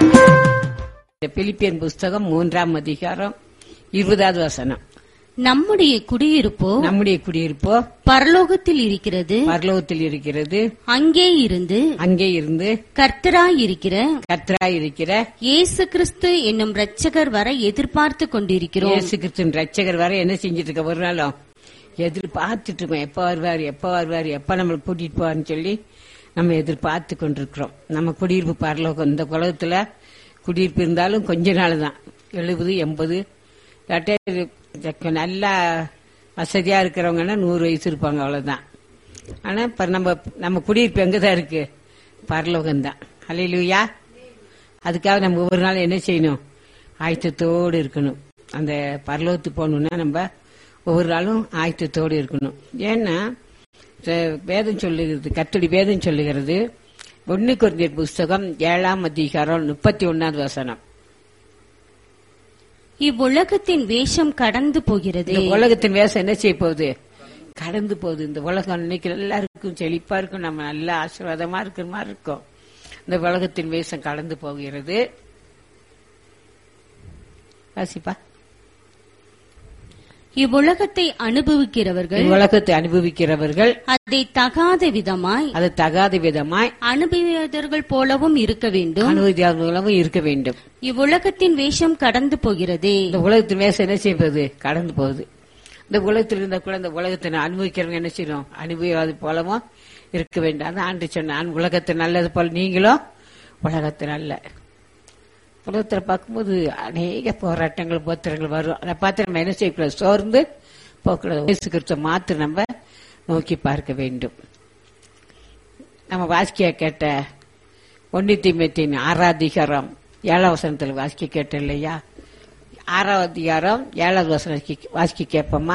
Philippian புஸ்தகம் மூன்றாம் அதிகாரம் இருபதாவது வசனம் நம்முடைய குடியிருப்போ நம்முடைய குடியிருப்போ பரலோகத்தில் இருக்கிறது பரலோகத்தில் இருக்கிறது அங்கே இருந்து அங்கே இருந்து கர்த்தராய் இருக்கிற கர்த்தராய் இருக்கிற இயேசு கிறிஸ்து என்னும் இரட்சகர் வர எதிர்பார்த்து கொண்டிருக்கிறோம் இயேசு கிறிஸ்துவின் ரட்சகர் வர என்ன செஞ்சிட்டு இருக்க ஒரு நாளும் எதிர்பார்த்துட்டு இருக்கோம் எப்ப வருவார் எப்ப வருவார் எப்ப நம்மளை கூட்டிட்டு போவார்னு சொல்லி நம்ம எதிர்பார்த்து கொண்டிருக்கிறோம் நம்ம குடியிருப்பு பரலோகம் இந்த உலகத்துல குடியிருப்பு இருந்தாலும் கொஞ்ச நாள் தான் எழுபது எண்பது இல்லாட்டி நல்லா வசதியா இருக்கிறவங்கன்னா நூறு வயசு இருப்பாங்க அவ்வளவுதான் ஆனா இப்ப நம்ம நம்ம குடியிருப்பு எங்கதான் இருக்கு பரலோகம் தான் அலையிலுயா அதுக்காக நம்ம ஒவ்வொரு நாள் என்ன செய்யணும் ஆயத்தத்தோடு இருக்கணும் அந்த பரலோகத்துக்கு போகணும்னா நம்ம ஒவ்வொரு நாளும் ஆயத்தத்தோடு இருக்கணும் ஏன்னா ர- வேதம் சொல்லுகிறது கத்தடி வேதம் சொல்லுகிறது ஒன்னு குறைந்தர் புஸ்தகம் ஏழாம் அதிகாரம் முப்பத்தி ஒன்னாவது வசனம் இவ்வுலகத்தின் வேஷம் கடந்து போகிறது இந்த உலகத்தின் வேஷம் என்ன செய்ய போகுது கடந்து போகுது இந்த உலகம் இன்னைக்கு எல்லாருக்கும் செழிப்பா இருக்கும் நம்ம நல்ல ஆசீர்வாதமா இருக்கிற மாதிரி இருக்கும் இந்த உலகத்தின் வேஷம் கடந்து போகிறது வாசிப்பா இவ்வுலகத்தை அனுபவிக்கிறவர்கள் உலகத்தை அனுபவிக்கிறவர்கள் அதை தகாத விதமாய் அது தகாத விதமாய் அனுபவியவர்கள் போலவும் இருக்க வேண்டும் அனுமதியாளர்களும் இருக்க வேண்டும் இவ்வுலகத்தின் வேஷம் கடந்து போகிறதே இந்த உலகத்தின் வேஷம் என்ன செய்வது கடந்து போகுது இந்த உலகத்தில் இருந்த கூட இந்த உலகத்தை அனுபவிக்கிறவங்க என்ன செய்யணும் அனுபவியாது போலவும் இருக்க வேண்டும் அதான் ஆண்டு சொன்னான் உலகத்தை நல்லது போல நீங்களும் உலகத்தை நல்ல உலகத்தில் பார்க்கும்போது அநேக போராட்டங்கள் போத்திரங்கள் வரும் அதை பார்த்து நம்ம என்ன செய்யக்கூடாது சோர்ந்து போக்கூடாது இயேசு கிறிஸ்துவ மாத்து நம்ம நோக்கி பார்க்க வேண்டும் நம்ம வாசிக்க கேட்ட ஒன்னி தீமத்தின் ஆறாம் அதிகாரம் ஏழாம் வசனத்தில் வாசிக்க கேட்டோம் இல்லையா ஆறாவது அதிகாரம் ஏழாவது வசனம் வாசிக்க கேட்போமா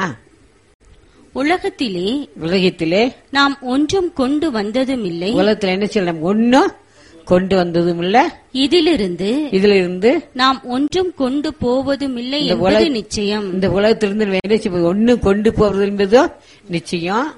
உலகத்திலே உலகத்திலே நாம் ஒன்றும் கொண்டு வந்ததும் இல்லை உலகத்துல என்ன செய்யலாம் ஒன்னும் கொண்டு வந்ததும் இல்ல இதிலிருந்து இதுல இருந்து நாம் ஒன்றும் கொண்டு போவதும் இல்லை இந்த என்பது உலக- நிச்சயம் இந்த உலகத்திலிருந்து நம்ம என்ன செய்ய ஒன்னு கொண்டு போறது என்பதும் நிச்சயம்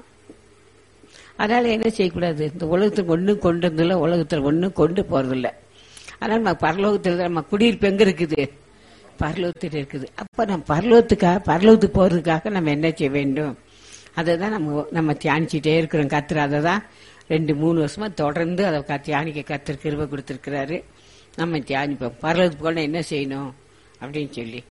அதனால என்ன செய்யக்கூடாது இந்த உலகத்துக்கு ஒன்னும் கொண்டு வந்ததில்ல உலகத்துல ஒன்னும் கொண்டு போறதில்ல அதனால நம்ம பரலோகத்துல நம்ம குடியிருப்பு எங்க இருக்குது பரலோகத்தில் இருக்குது அப்ப நம்ம பரலோகத்துக்காக பரலோகத்துக்கு போறதுக்காக நம்ம என்ன செய்ய வேண்டும் அதை தான் நம்ம நம்ம தியானிச்சுட்டே இருக்கிறோம் கத்துற அதை தான் ரெண்டு மூணு வருஷமா தொடர்ந்து அதை க- தியானிக்க கத்திர கிருப கொடுத்திருக்கிறாரு நம்ம தியானிப்போம் பரலோகத்துக்கு போனா என்ன செய்யணும் அப்படின்னு சொல்லி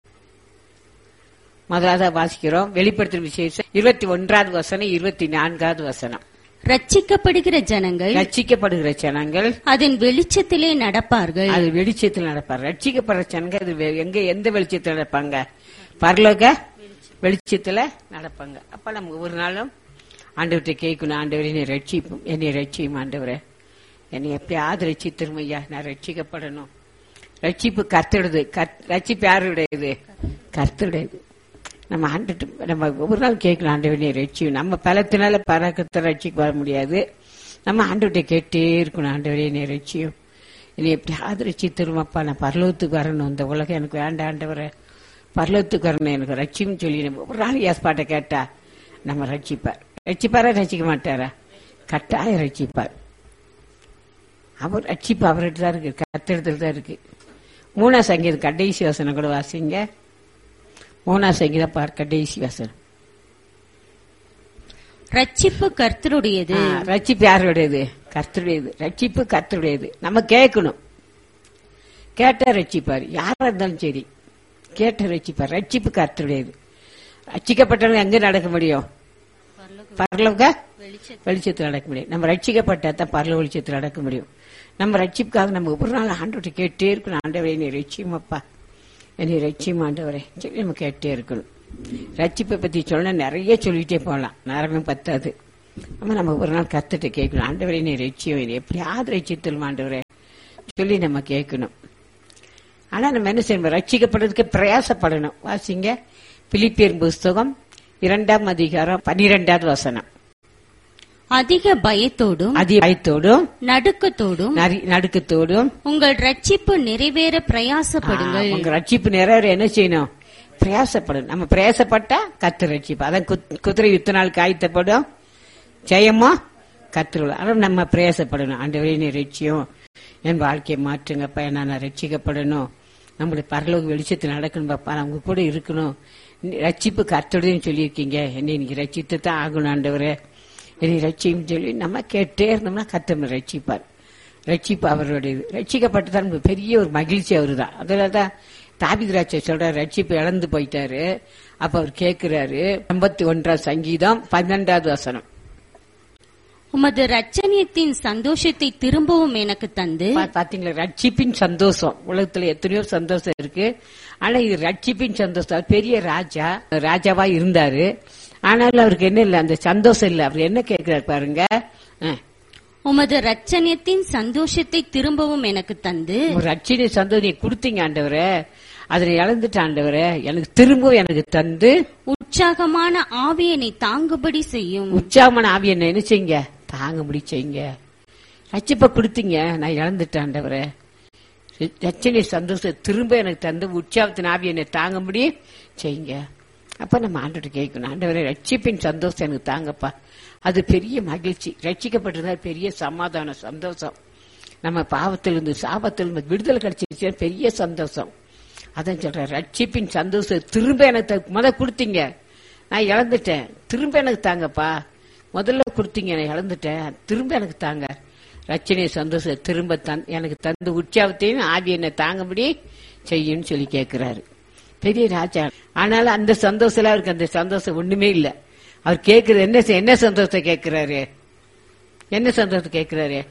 முதலாவது வாசிக்கிறோம் வெளிப்படுத்தும் விசேஷம் இருபத்தி ஒன்றாவது வசனம் இருபத்தி நான்காவது வசனம் ரட்சிக்கப்படுகிற ஜனங்கள் ரட்சிக்கப்படுகிற ஜனங்கள் அதன் வெளிச்சத்திலே நடப்பார்கள் அது வெளிச்சத்தில் நடப்பார் ரட்சிக்கப்படுற ஜனங்கள் அது வெ- எங்க எந்த வெளிச்சத்தில் நடப்பாங்க பரலோக வெளிச்சத்துல நடப்பாங்க அப்ப நம்ம ஒவ்வொரு நாளும் ஆண்டவர்கிட்ட கேட்கணும் ஆண்டவரே என்னை ரட்சிப்பும் என்னை ரட்சியும் ஆண்டவரே என்னை எப்பயாவது ரட்சித்திரும் ஐயா நான் ரட்சிக்கப்படணும் ரட்சிப்பு கர்த்தருடையது கர்த்- ரட்சிப்பு யாருடையது கர்த்தருடையது நம்ம ஆண்டுட்டு நம்ம ஒவ்வொரு நாள் கேட்கணும் ஆண்டவரே நீ ரட்சியும் நம்ம பலத்தினால பறக்கத்தை ரட்சிக்க வர முடியாது நம்ம ஆண்டவர்கிட்ட கேட்டே இருக்கணும் ஆண்டவரே நீ ரட்சியும் என்னை எப்படியாவது ரட்சித்திருமாப்பா நான் பரலோகத்துக்கு வரணும் இந்த உலகம் எனக்கு வேண்டாம் ஆண்டவரே பரலோகத்துக்கு வரணும் எனக்கு ரட்சியும் சொல்லி நம்ம ஒரு நாள் ஏற்பாட்டை கேட்டா நம்ம ரட்சிப்பார் ரட்சிப்பாரா ரட்சிக்க மாட்டாரா கட்டாயம் ரட்சிப்பார் அவர் ரட்சிப்பு அவர்கிட்ட தான் இருக்கு கத்திரத்தில் தான் இருக்கு மூணா சங்கீதம் கடைசி வசனம் கூட வாசிங்க மூணா சங்கீதம் பார் கடைசி வசனம் ரட்சிப்பு கர்த்தருடையது ஆ, ரட்சிப்பு யாருடையது கர்த்தருடையது ரட்சிப்பு கர்த்தருடையது நம்ம கேட்கணும் கேட்டா ரட்சிப்பார் யாரா இருந்தாலும் சரி கேட்ட ரட்சிப்பார் ரட்சிப்பு கர்த்தருடையது ரட்சிக்கப்பட்டவங்க எங்க நடக்க முடியும் பரலோக வெளிச்சத்தில் நடக்க முடியும் நம்ம ரட்சிக்கப்பட்டா தான் பரல வெளிச்சத்தில் நடக்க முடியும் நம்ம ரட்சிப்புக்காக நம்ம ஒவ்வொரு நாள் ஆண்டவர்கிட்ட கேட்டே இருக்கணும் ஆண்டவரே நீ ரட்சியமப்பா என்னை ரட்சியம் ஆண்டவரே சொல்லி நம்ம கேட்டே இருக்கணும் ரட்சிப்பை பத்தி சொல்ல நிறைய சொல்லிட்டே போகலாம் நேரமே பத்தாது நம்ம நம்ம ஒரு நாள் கத்துட்டு கேட்கணும் ஆண்டவரே நீ ரட்சியம் என்னை எப்படியாவது ரட்சித்தல் ஆண்டவரே சொல்லி நம்ம கேட்கணும் ஆனா நம்ம என்ன செய்யணும் ரட்சிக்கப்படுறதுக்கு பிரயாசப்படணும் வாசிங்க பிலிப்பியர் புஸ்தகம் இரண்டாம் அதிகாரம் பன்னிரெண்டாவது வசனம் அதிக பயத்தோடும் அதிகாயத்தோடும் நடுக்கத்தோடும் நரி- நடுக்கத்தோடும் உங்கள் ரட்சிப்பு நிறைவேற பிரயாசப்படுங்கள் ஆ, உங்க ரட்சிப்பு நிறைவேற என்ன செய்யணும் பிரயாசப்படும் நம்ம பிரயாசப்பட்டா கத்து ரட்சிப்பு அதான் குத்- குதிரை யுத்த நாள் காய்த்தப்படும் ஜெயமோ கத்துருவோம் ஆனால் நம்ம பிரயாசப்படணும் ஆண்டவரே நீ ரட்சியம் என் வாழ்க்கையை மாற்றுங்கப்பா நான் ரட்சிக்கப்படணும் நம்முடைய பரலோக வெளிச்சத்தில் நடக்கணும் பாப்பா நான் உங்க கூட இருக்கணும் நீ ரட்சிப்பு கர்த்தருடையன்னு சொல்லியிருக்கீங்க என்னை நீங்க ரட்சித்து தான் ஆகணும் ஆண்டவரே என்னை ரட்சியும் சொல்லி நம்ம கேட்டே இருந்தோம்னா கர்த்தர் ரட்சிப்பார் ரட்சிப்பு அவருடையது ரட்சிக்கப்பட்டு தான் நமக்கு பெரிய ஒரு மகிழ்ச்சி அவரு தான் அதில் தான் தாபிதிராட்சை சொல்றாரு ரட்சிப்பு இழந்து போயிட்டாரு அப்ப அவர் கேட்கிறாரு ஐம்பத்தி ஒன்றாம் சங்கீதம் பன்னெண்டாவது வசனம் உமது ரட்சணியத்தின் சந்தோஷத்தை திரும்பவும் எனக்கு தந்து பா- பாத்தீங்களா ரட்சிப்பின் சந்தோஷம் உலகத்துல எத்தனையோ சந்தோஷம் இருக்கு ஆனா இது ரட்சிப்பின் சந்தோஷம் அவர் பெரிய ராஜா ராஜாவா இருந்தாரு ஆனாலும் அவருக்கு என்ன இல்ல அந்த சந்தோஷம் இல்ல அவர் என்ன கேட்கிறாரு பாருங்க அஹ், உமது ரட்சணியத்தின் சந்தோஷத்தை திரும்பவும் எனக்கு தந்து ஒரு ரட்சினை சந்தோஷம் நீ கொடுத்தீங்க ஆண்டவரே அதனை இழந்துட்ட ஆண்டவரே எனக்கு திரும்பவும் எனக்கு தந்து உற்சாகமான ஆவியனை தாங்குபடி செய்யும் உற்சாகமான ஆவி என்ன என்ன செய்யுங்க தாங்க முடி செய்யுங்க ரட்சிப்பை கொடுத்தீங்க நான் இழந்துட்டேன் ஆண்டவரே ரச்சனை சந்தோஷம் திரும்ப எனக்கு தந்து உற்சாகத்தின் ஆவி என்னை தாங்க முடி செய்யுங்க அப்ப நம்ம ஆண்டவர்கிட்ட கேட்கணும் ஆண்டவரே ரட்சிப்பின் சந்தோஷம் எனக்கு தாங்கப்பா அது பெரிய மகிழ்ச்சி ரட்சிக்கப்பட்டதா பெரிய சமாதானம் சந்தோஷம் நம்ம பாவத்திலிருந்து சாபத்திலிருந்து விடுதலை கிடைச்சிருச்சு பெரிய சந்தோஷம் அதான் சொல்றேன் ரட்சிப்பின் சந்தோஷம் திரும்ப எனக்கு த- முத கொடுத்தீங்க நான் இழந்துட்டேன் திரும்ப எனக்கு தாங்கப்பா முதல்ல கொடுத்தீங்க நான் இழந்துட்டேன் திரும்ப எனக்கு தாங்க ரச்சனை சந்தோஷம் திரும்ப தந் எனக்கு தந்து உற்சாகத்தையும் ஆவி என்னை தாங்கபடி செய்யுன்னு சொல்லி கேட்கிறாரு பெரிய ராஜா ஆனாலும் அந்த சந்தோஷத்துல அவருக்கு அந்த சந்தோஷம் ஒண்ணுமே இல்ல அவர் கேட்கறது என்ன செ- என்ன சந்தோஷத்தை கேட்கிறாரு என்ன சந்தோஷத்தை கேட்கிறாரு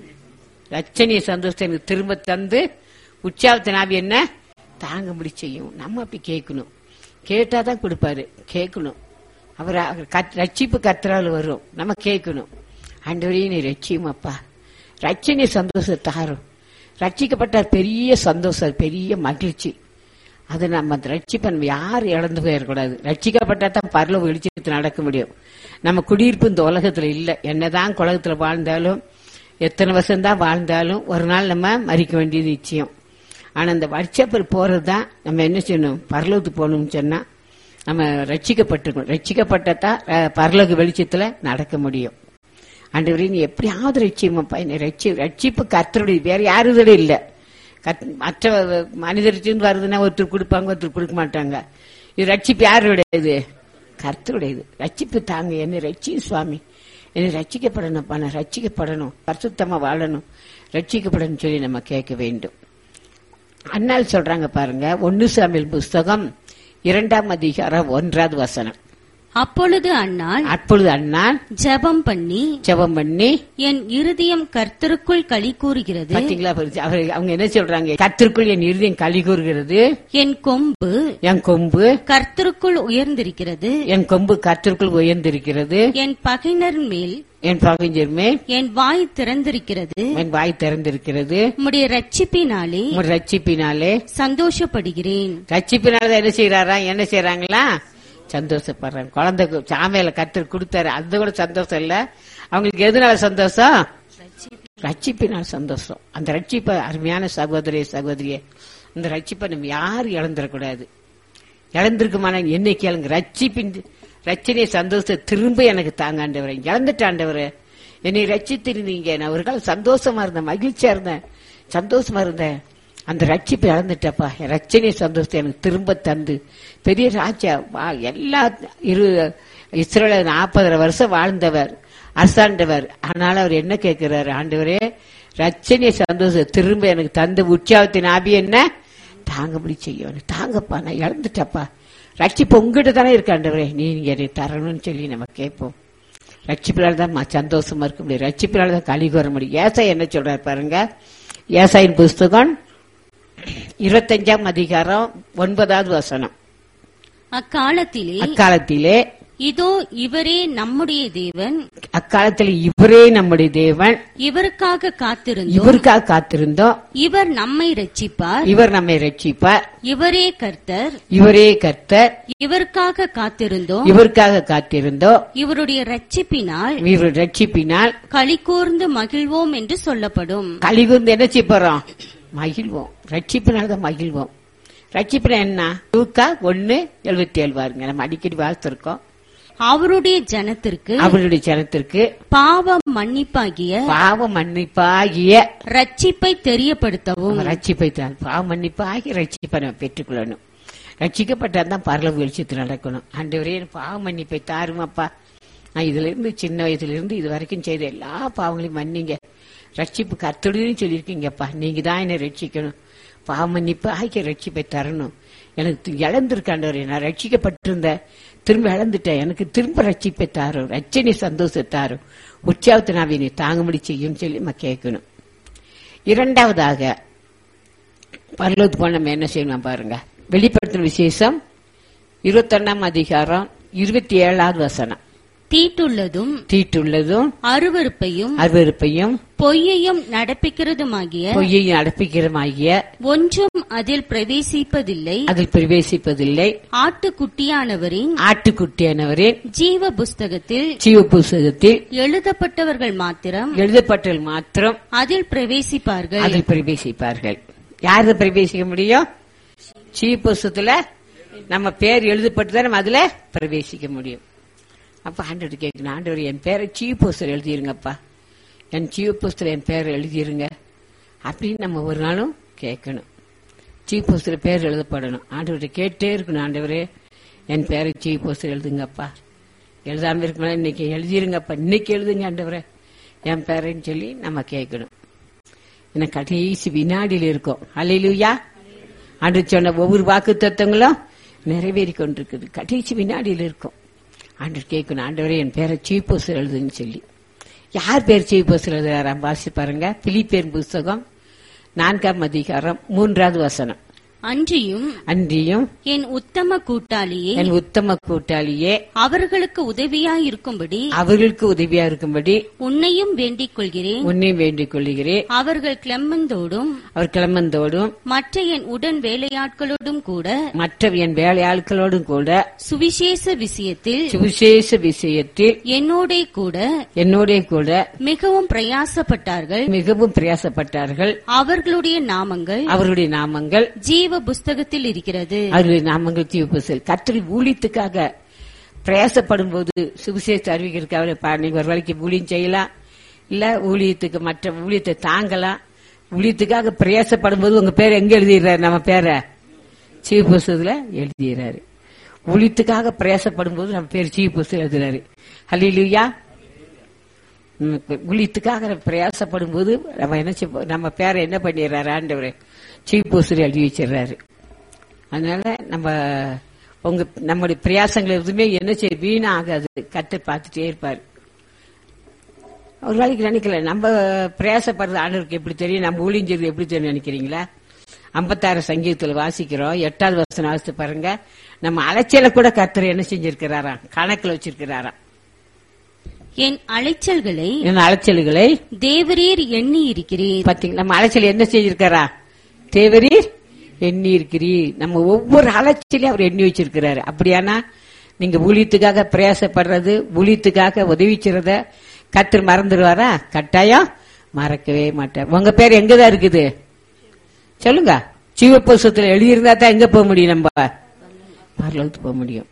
ரச்சனைய சந்தோஷத்தை எனக்கு திரும்ப தந்து உற்சாகத்தின் ஆவி என்ன தாங்க முடி செய்யும் நம்ம அப்படி கேட்கணும் கேட்டாதான் கொடுப்பாரு கேட்கணும் அவர் அவர் கத்- ரட்சிப்பு கத்துறாள் வரும் நம்ம கேட்கணும் ஆண்டவரே நீ ரட்சியும் அப்பா ரட்சணை சந்தோஷம் தாரும் ரட்சிக்கப்பட்ட பெரிய சந்தோஷம் பெரிய மகிழ்ச்சி அது நம்ம அந்த ரட்சிப்பை நம்ம யாரும் இழந்து போயிடக்கூடாது ரட்சிக்கப்பட்டா தான் பரலோக வெளிச்சத்தில் நடக்க முடியும் நம்ம குடியிருப்பு இந்த உலகத்துல இல்ல என்னதான் உலகத்துல வாழ்ந்தாலும் எத்தனை வருஷம் தான் வாழ்ந்தாலும் ஒரு நாள் நம்ம மறிக்க வேண்டியது நிச்சயம் ஆனா இந்த வட்சப்பர் போறது தான் நம்ம என்ன செய்யணும் பரலோகத்துக்கு போகணும்னு சொன்னா நம்ம ரட்சிக்கப்பட்டிருக்கணும் ரட்சிக்கப்பட்டதான் அஹ், பரலோக வெளிச்சத்துல நடக்க முடியும் ஆண்டவரே நீ எப்படியாவது ரட்சியமாப்பா என்னை ரட்சி ரட்சிப்பு கர்த்தருடைய வேற யாருதோட இல்ல கத்- மற்ற மனிதர்கிட்ட வருதுன்னா ஒருத்தர் கொடுப்பாங்க ஒருத்தர் கொடுக்க மாட்டாங்க இது ரட்சிப்பு யாருடையது கர்த்தருடையது ரட்சிப்பு தாங்க என்னை ரட்சி சுவாமி என்னை ரட்சிக்கப்படணும்ப்பா நான் ரட்சிக்கப்படணும் பரிசுத்தமா வாழணும் ரட்சிக்கப்படணும் சொல்லி நம்ம கேட்க வேண்டும் அண்ணால் சொல்றாங்க பாருங்க ஒன்னு சாமியல் புஸ்தகம் இரண்டாம் அதிகாரம் ஒன்றாவது வசனம் அப்பொழுது அன்னாள் அப்பொழுது அண்ணால் ஜெபம் பண்ணி ஜெபம் பண்ணி என் இருதயம் கர்த்தருக்குள் களி கூறுகிறது பாத்தீங்களா அவர் அவர் அவங்க என்ன சொல்றாங்க கத்திற்குள் என் இருதயம் களி கூறுகிறது என் கொம்பு என் கொம்பு கர்த்தருக்குள் உயர்ந்திருக்கிறது என் கொம்பு கத்திற்குள் உயர்ந்திருக்கிறது என் பகைஞர் மேல் என் பகைஞர் மேல் என் வாய் திறந்திருக்கிறது என் வாய் திறந்திருக்கிறது உம்முடைய ரட்சிப்பினாலே உன் ரட்சிப்பினாலே சந்தோஷப்படுகிறேன் ரட்சிப்பினால என்ன செய்யறாரா என்ன செய்யறாங்களா சந்தோஷப்படுறாங்க குழந்தை கு- சாமையில கத்தர் கொடுத்தாரு அது கூட சந்தோஷம் இல்ல அவங்களுக்கு எதுனால சந்தோஷம் ரட்சிப்பினால் சந்தோஷம் அந்த ரட்சிப்பை அருமையான சகோதரி சகோதரியே அந்த ரட்சிப்பை நம்ம யாரும் இழந்துடக்கூடாது இழந்திருக்குமான என்னை கேளுங்க ரட்சிப்பின் ரட்சனை சந்தோஷத்தை திரும்ப எனக்கு தாங்க ஆண்டவரே இழந்துட்ட ஆண்டவரே என்னை ரட்சித்திருந்தீங்க நான் ஒரு காலம் சந்தோஷமா இருந்தேன் மகிழ்ச்சியா இருந்தேன் சந்தோஷமா இருந்தேன் அந்த ரட்சிப்பை இழந்துட்டப்பா என் ரட்சனை சந்தோஷத்தை எனக்கு திரும்ப தந்து பெரிய ராஜா வா எல்லா இரு இஸ்ரேல நாற்பதரை வருஷம் வாழ்ந்தவர் அரசாண்டவர் ஆனாலும் அவர் என்ன கேட்கிறாரு ஆண்டவரே ரட்சனை சந்தோஷம் திரும்ப எனக்கு தந்து உற்சாகத்தின் ஆபி என்ன தாங்கபடி செய்யணும் தாங்கப்பா நான் இழந்துட்டப்பா ரட்சிப்பு உங்ககிட்ட தானே இருக்காண்டவரே நீங்க என்னை தரணும்னு சொல்லி நம்ம கேட்போம் ரட்சிப்பினால தான் ம- சந்தோஷமா இருக்க முடியும் ரட்சிப்பினால தான் கழி கூற முடியும் ஏசாய் என்ன சொல்றாரு பாருங்க ஏசாயின் புஸ்தகம் இருபத்தஞ்சாம் அதிகாரம் ஒன்பதாவது வசனம் அக்காலத்திலே அக்காலத்திலே இதோ இவரே நம்முடைய தேவன் அக்காலத்தில் இவரே நம்முடைய தேவன் இவருக்காக காத்திருந்தோம் இவருக்காக காத்திருந்தோம் இவர் நம்மை ரட்சிப்பார் இவர் நம்மை ரட்சிப்பார் இவரே கர்த்தர் இவரே கர்த்தர் இவருக்காக காத்திருந்தோம் இவருக்காக காத்திருந்தோம் இவருடைய ரட்சிப்பினால் இவர் ரட்சிப்பினால் களி கூர்ந்து மகிழ்வோம் என்று சொல்லப்படும் கலிகுந்து என்ன செய்ய போறோம் மகிழ்வோம் ரட்சிப்பினால்தான் மகிழ்வோம் ரட்சிப்புனா என்ன தூக்கா ஒன்னு எழுபத்தி ஏழு பாருங்க நம்ம அடிக்கடி வாழ்த்திருக்கோம் அவருடைய ஜனத்திற்கு அவருடைய ஜனத்திற்கு பாவ மன்னிப்பாகிய பாவ மன்னிப்பாகிய ரட்சிப்பை தெரியப்படுத்தவும் ரட்சிப்பை தான் பாவ மன்னிப்பாகி ரட்சிப்பை நம்ம பெற்றுக்கொள்ளணும் ரட்சிக்கப்பட்டாதான் பரலவு வெளிச்சத்தில் நடக்கணும் ஆண்டவரே எனக்கு பாவ மன்னிப்பை தாருமாப்பா நான் இதுல இருந்து சின்ன வயதுல இருந்து இது வரைக்கும் செய்த எல்லா பாவங்களையும் மன்னிங்க ரட்சிப்பு கத்துடுன்னு சொல்லியிருக்கீங்கப்பா நீங்க தான் என்னை ரட்சிக்கணும் பாவ மன்னிப்பு ஆகிய ரட்சிப்பை தரணும் எனக்கு இழந்திருக்காண்டவரே நான் ரட்சிக்கப்பட்டிருந்த திரும்ப இழந்துட்டேன் எனக்கு திரும்ப ரட்சிப்பை தாரும் ரட்சணி சந்தோஷத்தாரும் உற்சாகத்தை நான் நீ தாங்கும்படி செய்யும் சொல்லி நம்ம கேட்கணும் இரண்டாவதாக பரலோத்து போன நம்ம என்ன செய்யணும் பாருங்க வெளிப்படுத்தின விசேஷம் இருபத்தொன்னாம் அதிகாரம் இருபத்தி ஏழாவது வசனம் தீட்டுள்ளதும் தீட்டுள்ளதும் அருவருப்பையும் அருவருப்பையும் பொய்யையும் நடப்பிக்கிறதுமாகிய பொய்யையும் அடப்பிக்கிறமாகிய ஒன்றும் அதில் பிரவேசிப்பதில்லை அதில் பிரவேசிப்பதில்லை ஆட்டுக்குட்டியானவரின் ஆட்டுக்குட்டியானவரே ஜீவ புஸ்தகத்தில் ஜீவ புஸ்தகத்தில் எழுதப்பட்டவர்கள் மாத்திரம் எழுதப்பட்டல் மாத்திரம் அதில் பிரவேசிப்பார்கள் அதில் பிரவேசிப்பார்கள் யாரு பிரவேசிக்க முடியும் ஜீவ புஸ்தகத்துல நம்ம பேர் எழுதப்பட்டு நம்ம அதுல பிரவேசிக்க முடியும் அப்ப ஆண்டவர் கேட்கணும் ஆண்டவர் என் பேரை சீவ புஸ்தகம் எழுதிருங்கப்பா என் சீவ புஸ்தகம் என் பேரை எழுதிருங்க அப்படின்னு நம்ம ஒரு நாளும் கேட்கணும் சீவ புஸ்தகம் பேர் எழுதப்படணும் ஆண்டவர்கிட்ட கேட்டே இருக்கணும் ஆண்டவரே என் பேரை சீவ புஸ்தகம் எழுதுங்கப்பா எழுதாம இருக்கணும் இன்னைக்கு எழுதிருங்கப்பா இன்னைக்கு எழுதுங்க ஆண்டவரே என் பேரைன்னு சொல்லி நம்ம கேட்கணும் எனக்கு கடைசி வினாடியில் இருக்கும் அலையிலுயா ஆண்டு சொன்ன ஒவ்வொரு வாக்கு தத்துவங்களும் நிறைவேறி கொண்டிருக்குது கடைசி வினாடியில் இருக்கும் ஆண்டு கேட்கணும் ஆண்டவரே என் பேரை சீப் போஸ்டர் எழுதுன்னு சொல்லி யார் பேர் சீப் போஸ்டர் எழுதுறாராம் வாசி பாருங்க பிலிப்பேர் புஸ்தகம் நான்காம் அதிகாரம் மூன்றாவது வசனம் அன்றியும் அன்றியும் என் உத்தம கூட்டாளியே என் உத்தம கூட்டாளியே அவர்களுக்கு உதவியாயிருக்கும்படி அவர்களுக்கு உதவியா இருக்கும்படி உன்னையும் வேண்டிக் கொள்கிறேன் உன்னை வேண்டிக் கொள்கிறேன் அவர்கள் கிளம்பந்தோடும் அவர் கிளம்பந்தோடும் மற்ற என் உடன் வேலையாட்களோடும் கூட மற்ற என் வேலையாட்களோடும் கூட சுவிசேஷ விஷயத்தில் சுவிசேஷ விஷயத்தில் என்னோடே கூட என்னோட கூட மிகவும் பிரயாசப்பட்டார்கள் மிகவும் பிரயாசப்பட்டார்கள் அவர்களுடைய நாமங்கள் அவருடைய நாமங்கள் ஜீவ புஸ்தகத்தில் இருக்கிறது அவருடைய நாமங்கள் தீவுபசல் கத்திரி ஊழியத்துக்காக பிரயாசப்படும் போது சுவிசேஷ அறிவிக்கிறதுக்காக நீங்க ஒரு வேலைக்கு ஊழியம் செய்யலாம் இல்ல ஊழியத்துக்கு மற்ற ஊழியத்தை தாங்கலாம் ஊழியத்துக்காக பிரயாசப்படும் போது உங்க பேர் எங்க எழுதிடுறாரு நம்ம பேரை சீவ புஸ்தகத்துல எழுதிடுறாரு ஊழியத்துக்காக பிரயாசப்படும் போது நம்ம பேர் சீவ புஸ்தகம் எழுதுறாரு ஹலிலுயா ஊழியத்துக்காக பிரயாசப்படும் போது நம்ம என்ன செய்ய நம்ம பேரை என்ன பண்ணிடுறாரு ஆண்டவர் சீப் போஸ்டர் எழுதி வச்சிடுறாரு அதனால நம்ம உங்க நம்முடைய பிரயாசங்கள் எதுவுமே என்ன செய்ய வீணா ஆகாது கத்து பார்த்துட்டே இருப்பாரு ஒரு நாளைக்கு நினைக்கல நம்ம பிரயாசப்படுறது ஆண்டவருக்கு எப்படி தெரியும் நம்ம ஊழியஞ்சது எப்படி தெரியும் நினைக்கிறீங்களா ஐம்பத்தாறு சங்கீதத்துல வாசிக்கிறோம் எட்டாவது வருஷம் வாசித்து பாருங்க நம்ம அலைச்சல கூட கர்த்தர் என்ன செஞ்சிருக்கிறாராம் கணக்குல வச்சிருக்கிறாராம் என் அலைச்சல்களை என்ன அலைச்சல்களை தேவரீர் எண்ணி இருக்கிறீர் பாத்தீங்களா நம்ம அலைச்சல் என்ன செஞ்சிருக்காரா தேவரீர் எண்ணி இருக்கிறீர் நம்ம ஒவ்வொரு அலைச்சலையும் அவர் எண்ணி வச்சிருக்கிறாரு அப்படியானா நீங்க ஊழியத்துக்காக பிரயாசப்படுறது ஊழியத்துக்காக உதவி செய்றத கத்தர் மறந்துடுவாரா கட்டாயம் மறக்கவே மாட்டார் உங்க பேர் எங்கதான் இருக்குது சொல்லுங்க ஜீவபுஸ்தத்துல எழுதியிருந்தா தான் எங்க போக முடியும் நம்ம பரலோகத்துக்கு போக முடியும்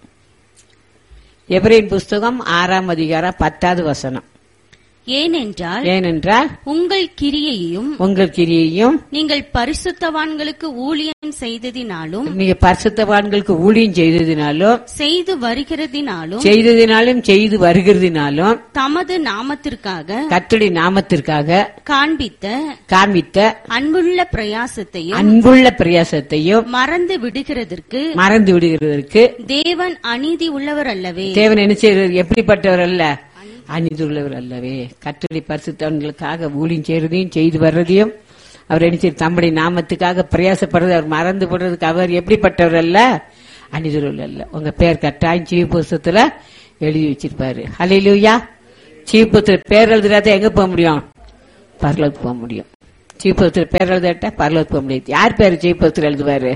எவரின் புஸ்தகம் ஆறாம் அதிகாரம் பத்தாவது வசனம் ஏனென்றால் ஏனென்றால் உங்கள் கிரியையும் உங்கள் கிரியையும் நீங்கள் பரிசுத்தவான்களுக்கு ஊழியம் செய்ததினாலும் நீங்க பரிசுத்தவான்களுக்கு ஊழியம் செய்ததினாலும் செய்து வருகிறதினாலும் செய்ததினாலும் செய்து வருகிறதினாலும் தமது நாமத்திற்காக கர்த்தருடைய நாமத்திற்காக காண்பித்த காண்பித்த அன்புள்ள பிரயாசத்தையும் அன்புள்ள பிரயாசத்தையும் மறந்து விடுகிறதற்கு மறந்து விடுகிறதற்கு தேவன் அநீதி உள்ளவர் அல்லவே தேவன் என்ன செய்யறது எப்படிப்பட்டவர் அல்ல அநீதியுள்ளவர் அல்லவே கர்த்தருடைய பரிசுத்தவன்களுக்காக ஊழியம் செய்யறதையும் செய்து வர்றதையும் அவர் என்ன செய்ய தம்முடைய நாமத்துக்காக பிரயாசப்படுறது அவர் மறந்து போடுறதுக்கு அவர் எப்படிப்பட்டவர் அல்ல அநீதியுள்ள அல்ல உங்க பேர் கட்டாயம் சீவ புஸ்தத்துல எழுதி வச்சிருப்பாரு ஹalleluya சீவ புஸ்தத்துல பேர் எழுதுறாத எங்க போக முடியும் பரலோகத்துக்கு போக முடியும் சீவ புஸ்தத்துல பேர் எழுதாட்டா பரலோகத்துக்கு போக முடியாது யார் பேர் சீவ புஸ்தத்துல எழுதுவாரு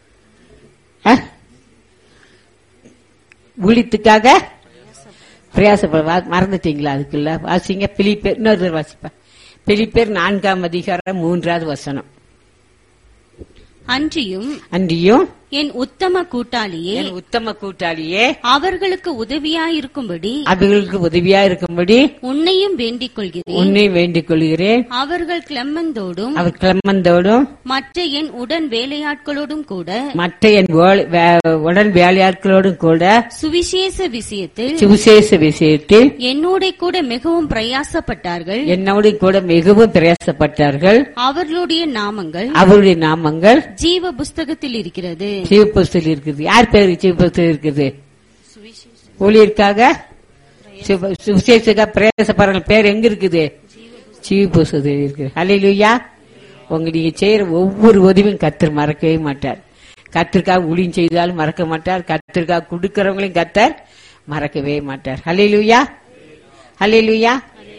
ஆ? ஊழியத்துக்காக பிரயாசப்பட வா- மறந்துட்டீங்களா அதுக்குள்ள வாசிங்க பிலிப்பேர் இன்னொரு தடவை வாசிப்பா பிலிப்பேர் நான்காம் அதிகாரம் மூன்றாவது வசனம் அன்றியும் அன்றியும் என் உத்தம கூட்டாளியே என் உத்தம கூட்டாளியே அவர்களுக்கு உதவியாயிருக்கும்படி அவர்களுக்கு உதவியா இருக்கும்படி உன்னையும் வேண்டிக் கொள்கிறேன் உன்னை வேண்டிக் கொள்கிறேன் அவர்கள் கிளம்மந்தோடும் அவர் கிளம்பந்தோடும் மற்ற என் உடன் வேலையாட்களோடும் கூட மற்ற என் வேலை- வே- உடன் வேலையாட்களோடும் கூட சுவிசேஷ விஷயத்தில் சுவிசேஷ விஷயத்தில் என்னோட கூட மிகவும் பிரயாசப்பட்டார்கள் என்னோடு கூட மிகவும் பிரயாசப்பட்டார்கள் அவர்களுடைய நாமங்கள் அவருடைய நாமங்கள் ஜீவ புஸ்தகத்தில் இருக்கிறது சிவபுஸ்தில் இருக்குது யார் பேரு சிவபுஸ்தில் இருக்குது ஊழியருக்காக சிவ- சுவிசேஷக்காக பிரயாசப்படுற பேர் எங்க இருக்குது சிவபுஸ்தத்தில் இருக்குது ஹalleluya உங்க நீங்க செய்யற ஒவ்வொரு உதவியும் கத்தர் மறக்கவே மாட்டார் கத்திற்காக ஊழியம் செய்தாலும் மறக்க மாட்டார் கத்திற்காக கொடுக்கறவங்களையும் கத்தர் மறக்கவே மாட்டார் ஹalleluya ஹalleluya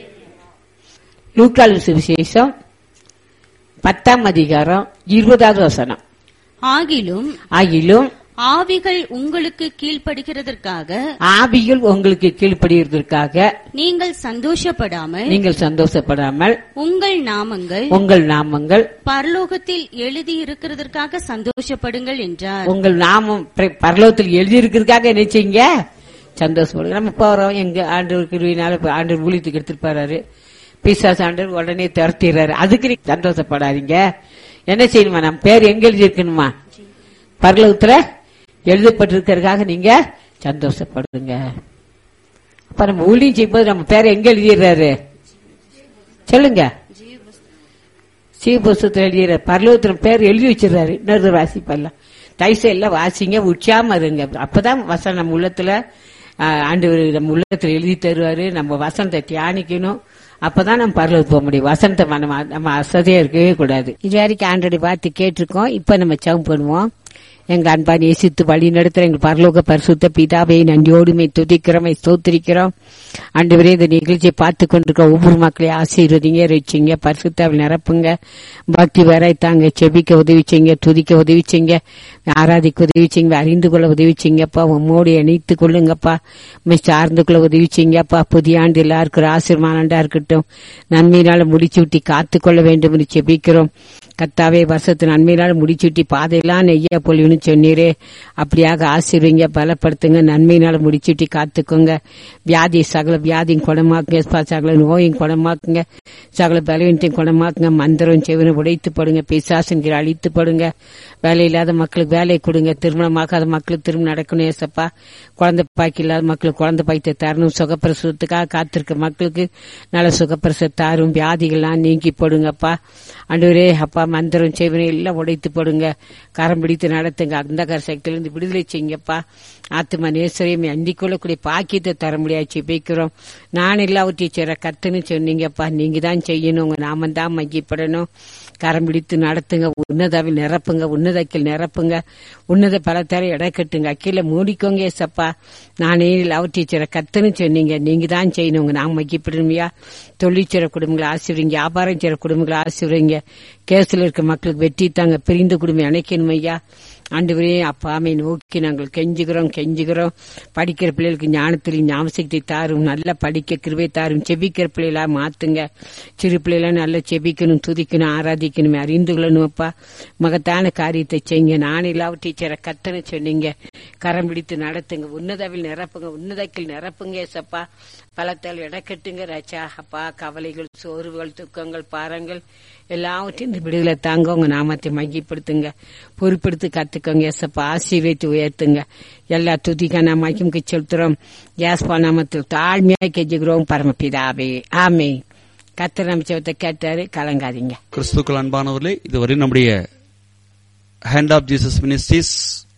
லூக்கால் சுவிசேஷம் பத்தாம் அதிகாரம் இருபதாவது வசனம் ஆகிலும் ஆகிலும் ஆவிகள் உங்களுக்கு கீழ்ப்படுகிறதற்காக ஆவியில் உங்களுக்கு கீழ்ப்படிவதற்காக நீங்கள் சந்தோஷப்படாமல் நீங்கள் சந்தோஷப்படாமல் உங்கள் நாமங்கள் உங்கள் நாமங்கள் பரலோகத்தில் எழுதி இருக்கிறதற்காக சந்தோஷப்படுங்கள் என்றார் உங்கள் நாமம் பிர- பரலோகத்தில் எழுதியிருக்கிறதுக்காக என்ன செய்யுங்க சந்தோஷப்படுங்க நம்ம போறோம் எங்க ஆண்டவர் கிருவினால இப்ப ஆண்டவர் ஊழியத்துக்கு எடுத்துட்டு போறாரு பிசாஸ் ஆண்டவர் உடனே துரத்திடுறாரு அதுக்கு நீங்க சந்தோஷப்படாதீங்க என்ன செய்யணுமா நம்ம பேர் எங்க எழுதி இருக்கணுமா பரலோகத்துல எழுதப்பட்டிருக்கிறதுக்காக நீங்க சந்தோஷப்படுங்க அப்ப நம்ம ஊழியம் செய்யும்போது நம்ம பேரை எங்க எழுதிடுறாரு சொல்லுங்க சீபுஸ்தத்தில் எழுதிற பரலோகத்துல பேர் எழுதி வச்சிருக்காரு இன்னொரு வாசிப்பெல்லாம் தைச எல்லாம் வாசிங்க உச்சாம இருங்க அப்பதான் வசனம் நம்ம உள்ளத்துல ஆஹ், ஆண்டவர் நம்ம உள்ளத்துல எழுதி தருவாரு நம்ம வசனத்தை தியானிக்கணும் அப்பதான் நம்ம பரலோகத்துக்கு போக முடியும் வசனத்தை நம்ம நம்ம அசதியா இருக்கவே கூடாது இது வரைக்கும் ஆண்டோட பார்த்து கேட்டிருக்கோம் இப்ப நம்ம சவம் பண்ணுவோம் எங்க அன்பா நேசித்து வழி நடத்துற எங்கள் பரலோக பரிசுத்த பிதாவை நன்றியோடுமை துதிக்கிறோமை ஸ்தோத்திரிக்கிறோம் ஆண்டவரே இந்த நிகழ்ச்சியை பார்த்து கொண்டிருக்க ஒவ்வொரு மக்களையும் ஆசீர்வதிங்க ரசிங்க பரிசுத்தாவில் நிரப்புங்க பக்தி வரைத்தாங்க செபிக்க உதவி செய்யுங்க துதிக்க உதவி செய்யுங்க ஆராதிக்க உதவி செய்யுங்க அறிந்து கொள்ள உதவி செய்யுங்கப்பா உம்மோடு இணைத்து கொள்ளுங்கப்பா உம்மை சார்ந்து கொள்ள உதவி செய்யுங்கப்பா புதிய ஆண்டு எல்லாருக்கும் ஒரு ஆசீர்வானண்டா இருக்கட்டும் நன்மையினால முடிச்சு விட்டு காத்துக்கொள்ள வேண்டும் என்று செபிக்கிறோம் கத்தாவே வருஷத்து நன்மையினால் முடிச்சுட்டி பாதையெல்லாம் நெய்யா பொழிவுன்னு சொன்னீரே அப்படியாக ஆசீர்வீங்க பலப்படுத்துங்க நன்மையினால முடிச்சுட்டி காத்துக்கோங்க வியாதி சகல வியாதியும் குணமாக்குங்க ப- சகல நோயும் குணமாக்குங்க சகல பலவீனத்தையும் குணமாக்குங்க மந்திரம் செவனை உடைத்து படுங்க பிசாசன்கிற அழித்து படுங்க வேலை இல்லாத மக்களுக்கு வேலை கொடுங்க திருமணமாக்காத மக்களுக்கு திருமணம் நடக்கணும் ஏசப்பா குழந்தை பாக்கி இல்லாத மக்களுக்கு குழந்தை பாய்த்த தரணும் சுகப்பிரசவத்துக்காக காத்திருக்க மக்களுக்கு நல்ல சுகப்பிரசவ தாரும் வியாதிகள்லாம் நீங்கி போடுங்கப்பா ஆண்டவரே அப்பா மந்திரம் செய்வனை எல்லாம் உடைத்து போடுங்க கரம் பிடித்து நடத்துங்க அந்த சக்தியிலிருந்து விடுதலை செய்யுங்கப்பா ஆத்மா நேசரையும் அண்டிக் கொள்ளக்கூடிய பாக்கியத்தை தர முடியாது ஜெபிக்கிறோம் நான் எல்லாவற்றையும் செய்ற கத்துன்னு சொன்னீங்கப்பா நீங்க தான் செய்யணும் உங்க நாம தான் மகிப்படணும் கரம் பிடித்து நடத்துங்க உன்னதாவில் நிரப்புங்க உன்னதக்கில் நிரப்புங்க உன்னத பலத்தார இடக்கட்டுங்க கீழே மூடிக்கோங்க ஏசப்பா நானே எல்லாவற்றையும் செய்ற கத்துன்னு சொன்னீங்க நீங்க தான் செய்யணும் உங்க நாம மகிப்படணுமையா தொழிற்சிற குடும்பங்களை ஆசிரியங்க வியாபாரம் செய்யற குடும்பங்களை ஆசிரியங்க கேஸ்ல இருக்க மக்களுக்கு வெற்றி தாங்க பிரிந்த குடும்பம் அணைக்கணும் ஐயா ஆண்டவரே அப்பாமை நோக்கி நாங்கள் கெஞ்சுகிறோம் கெஞ்சுகிறோம் படிக்கிற பிள்ளைகளுக்கு ஞானத்தில் ஞாபகத்தை தாரும் நல்லா படிக்க கிருபை தாரும் செபிக்கிற பிள்ளைகளா மாத்துங்க சிறு பிள்ளைகளா நல்லா செபிக்கணும் துதிக்கணும் ஆராதிக்கணும் அறிந்து கொள்ளணும் அப்பா மகத்தான காரியத்தை செய்யுங்க நான் எல்லாவற்றை சேர கத்தனை சொன்னீங்க கரம் பிடித்து நடத்துங்க உன்னதவில் நிரப்புங்க உன்னதக்கில் நிரப்புங்க ஏசப்பா பலத்தால் இடக்கட்டுங்க ராஜா அப்பா கவலைகள் சோர்வுகள் துக்கங்கள் பாரங்கள் எல்லாவற்றையும் இந்த விடுதலை தாங்க உங்க நாமத்தை மையப்படுத்துங்க பொறுப்படுத்தி கத்துக்கோங்க ஏசப்பா ஆசீர்வதித்து உயர்த்துங்க எல்லா துதிக்க நாம் மகிமுக்கு செலுத்துறோம் ஏஸ்பா நாமத்தில் தாழ்மையாக கெஞ்சுகிறோம் பரமபிதாவே ஆமே கத்திர அமைச்சவத்தை கேட்டாரு கலங்காதீங்க கிறிஸ்துக்கள் அன்பானவர்களே இதுவரை நம்முடைய hand of Jesus ministries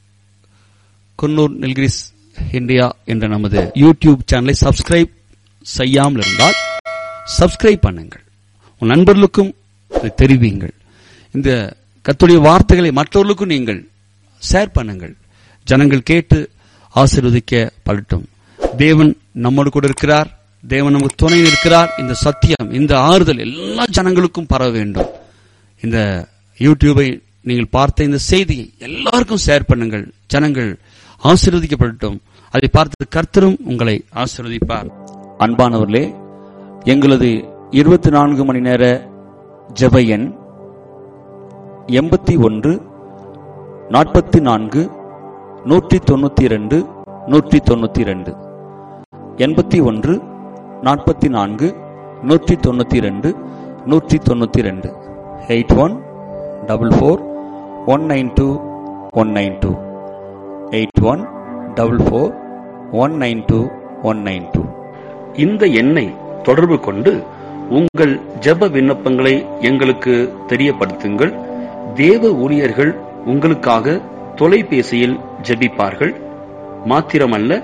Coonoor Nilgiris India என்ற நமது யூடியூப் சேனலை சப்ஸ்கிரைப் செய்யாமல் இருந்தால் சப்ஸ்கிரைப் பண்ணுங்கள் உன் நண்பர்களுக்கும் இதை தெரிவியுங்கள் இந்த கத்துடைய வார்த்தைகளை மற்றவர்களுக்கும் நீங்கள் ஷேர் பண்ணுங்கள் ஜனங்கள் கேட்டு ஆசீர்வதிக்க படட்டும் தேவன் நம்மோடு கூட இருக்கிறார் தேவன் நமக்கு துணை இருக்கிறார் இந்த சத்தியம் இந்த ஆறுதல் எல்லா ஜனங்களுக்கும் பரவ வேண்டும் இந்த யூடியூபை நீங்கள் பார்த்த இந்த செய்தியை எல்லாருக்கும் ஷேர் பண்ணுங்கள் ஜனங்கள் ஆசீர்வதிக்கப்படட்டும் அதை பார்த்து கர்த்தரும் உங்களை ஆசீர்வதிப்பார் அன்பானவர்களே எங்களது இருபத்தி நான்கு மணி நேர ஜெப எண் எண்பத்தி ஒன்று நாற்பத்தி நான்கு நூற்றி தொண்ணூத்தி இரண்டு நூற்றி தொண்ணூத்தி இரண்டு எண்பத்தி ஒன்று நாற்பத்தி நான்கு நூற்றி தொண்ணூத்தி இரண்டு நூற்றி தொண்ணூத்தி இரண்டு eight one double four one nine two one nine two eight one double four one nine two one nine two இந்த எண்ணை தொடர்பு கொண்டு உங்கள் ஜெப விண்ணப்பங்களை எங்களுக்கு தெரியப்படுத்துங்கள் தேவ ஊழியர்கள் உங்களுக்காக தொலைபேசியில் ஜெபிப்பார்கள் மாத்திரமல்ல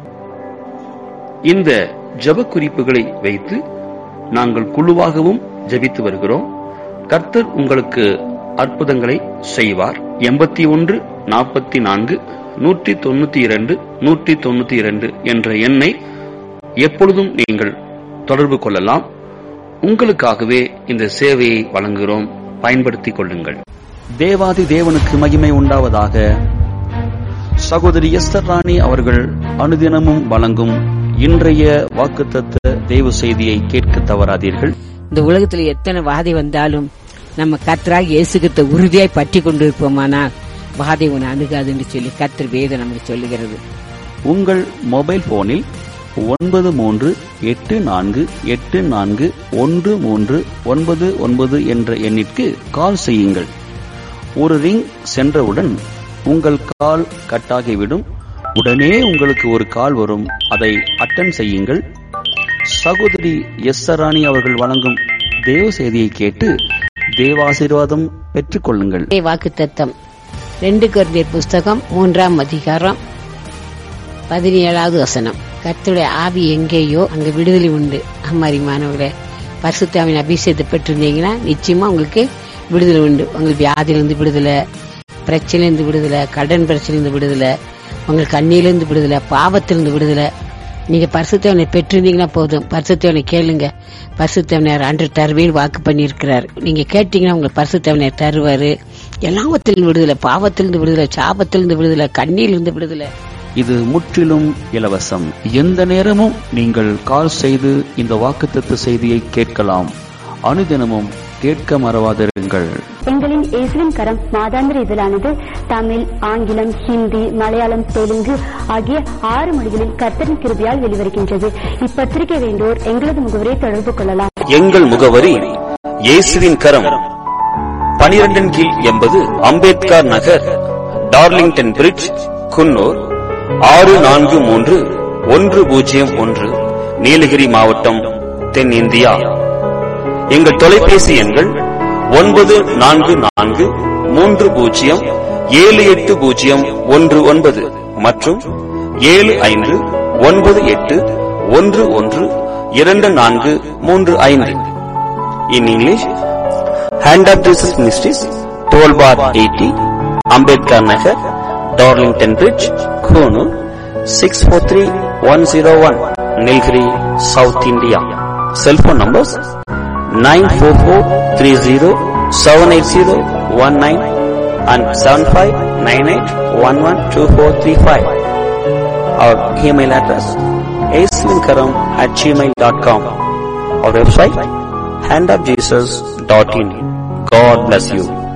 இந்த ஜெப குறிப்புகளை வைத்து நாங்கள் குழுவாகவும் ஜெபித்து வருகிறோம் கர்த்தர் உங்களுக்கு அற்புதங்களை செய்வார் எண்பத்தி ஒன்று நாற்பத்தி நான்கு நூற்றி தொண்ணூத்தி இரண்டு நூற்றி தொண்ணூத்தி இரண்டு என்ற எண்ணை எப்பொழுதும் நீங்கள் தொடர்பு கொள்ளலாம் உங்களுக்காகவே இந்த சேவையை வழங்குகிறோம் பயன்படுத்திக் கொள்ளுங்கள் தேவாதி தேவனுக்கு மகிமை உண்டாவதாக சகோதரி எஸ்தர் ராணி அவர்கள் அனுதினமும் வழங்கும் இன்றைய வாக்குத்தத்த தேவ செய்தியை கேட்க தவறாதீர்கள் இந்த உலகத்துல எத்தனை வாதை வந்தாலும் நம்ம கத்தராக இயேசுகிட்ட உறுதியாய் பற்றி கொண்டிருப்போமானால் வாதை உன்னை அணுகாதுன்னு சொல்லி கத்தர் வேதம் நமக்கு சொல்லுகிறது உங்கள் மொபைல் போனில் ஒன்பது மூன்று எட்டு நான்கு எட்டு நான்கு ஒன்று மூன்று ஒன்பது ஒன்பது என்ற எண்ணிற்கு கால் செய்யுங்கள் ஒரு ரிங் சென்றவுடன் உங்கள் கால் கட்டாகிவிடும் உடனே உங்களுக்கு ஒரு கால் வரும் அதை அட்டன் செய்யுங்கள் சகோதரி எஸ் ராணி அவர்கள் வழங்கும் தேவ செய்தியை கேட்டு தேவாசீர்வாதம் பெற்றுக்கொள்ளுங்கள் வாக்கு தத்தம் ரெண்டு குழந்தையர் புஸ்தகம் மூன்றாம் அதிகாரம் பதினேழாவது வசனம் கர்த்தருடைய ஆவி எங்கேயோ அங்க விடுதலை உண்டு அம்மாரி மாணவர்களே பரிசுத்தாவின் அபிஷேகத்தை பெற்றிருந்தீங்கன்னா நிச்சயமா உங்களுக்கு விடுதலை உண்டு உங்களுக்கு வியாதியிலிருந்து விடுதலை பிரச்சனையிலிருந்து விடுதலை கடன் பிரச்சனையிலிருந்து விடுதலை உங்களுக்கு கண்ணியிலிருந்து விடுதலை பாவத்திலிருந்து விடுதலை நீங்க பரிசுத்தவனை பெற்றிருந்தீங்கன்னா போதும் பரிசுத்தவனை கேளுங்க பரிசுத்தவனர் அன்று தருவேன் வாக்கு பண்ணியிருக்கிறார் நீங்க கேட்டீங்கன்னா உங்களுக்கு பரிசுத்தவனர் தருவாரு எல்லாவத்திலிருந்து விடுதலை பாவத்திலிருந்து விடுதலை சாபத்திலிருந்து விடுதலை கண்ணியிலிருந்து விடுதலை இது முற்றிலும் இலவசம் எந்த நேரமும் நீங்கள் கால் செய்து இந்த வாக்குத்தத்த செய்தியை கேட்கலாம் அனுதினமும் கேட்க மறவாதிருங்கள் எங்களின் இயேசுவின் கரம் மாதாந்திர இதழானது தமிழ் ஆங்கிலம் ஹிந்தி மலையாளம் தெலுங்கு ஆகிய ஆறு மொழிகளில் கர்த்தரின் கிருபியால் வெளிவருகின்றது இப்பத்திரிகை வேண்டோர் எங்களது முகவரியை தொடர்பு கொள்ளலாம் எங்கள் முகவரி இயேசுவின் கரம் பனிரெண்டின் கீழ் எண்பது அம்பேத்கர் நகர் டார்லிங்டன் பிரிட்ஜ் குன்னூர் ஆறு நான்கு மூன்று ஒன்று பூஜ்ஜியம் ஒன்று நீலகிரி மாவட்டம் தென்னிந்தியா எங்கள் தொலைபேசி எண்கள் ஒன்பது நான்கு நான்கு மூன்று பூஜ்ஜியம் ஏழு எட்டு பூஜ்ஜியம் ஒன்று ஒன்பது மற்றும் ஏழு ஐந்து ஒன்பது எட்டு ஒன்று ஒன்று இரண்டு நான்கு மூன்று ஐந்து in English hand of Jesus ministries twelve bar eighty Ambedkar Nagar Darlington bridge Coonoor six four three one zero one Nilgiri south India cellphone numbers nine four four three zero seven eight zero one nine and seven five nine eight one one two four three five அவர் email address ஏஸ்வின்கரம் at gmail dot com அவர் website handofjesus.in. God bless you.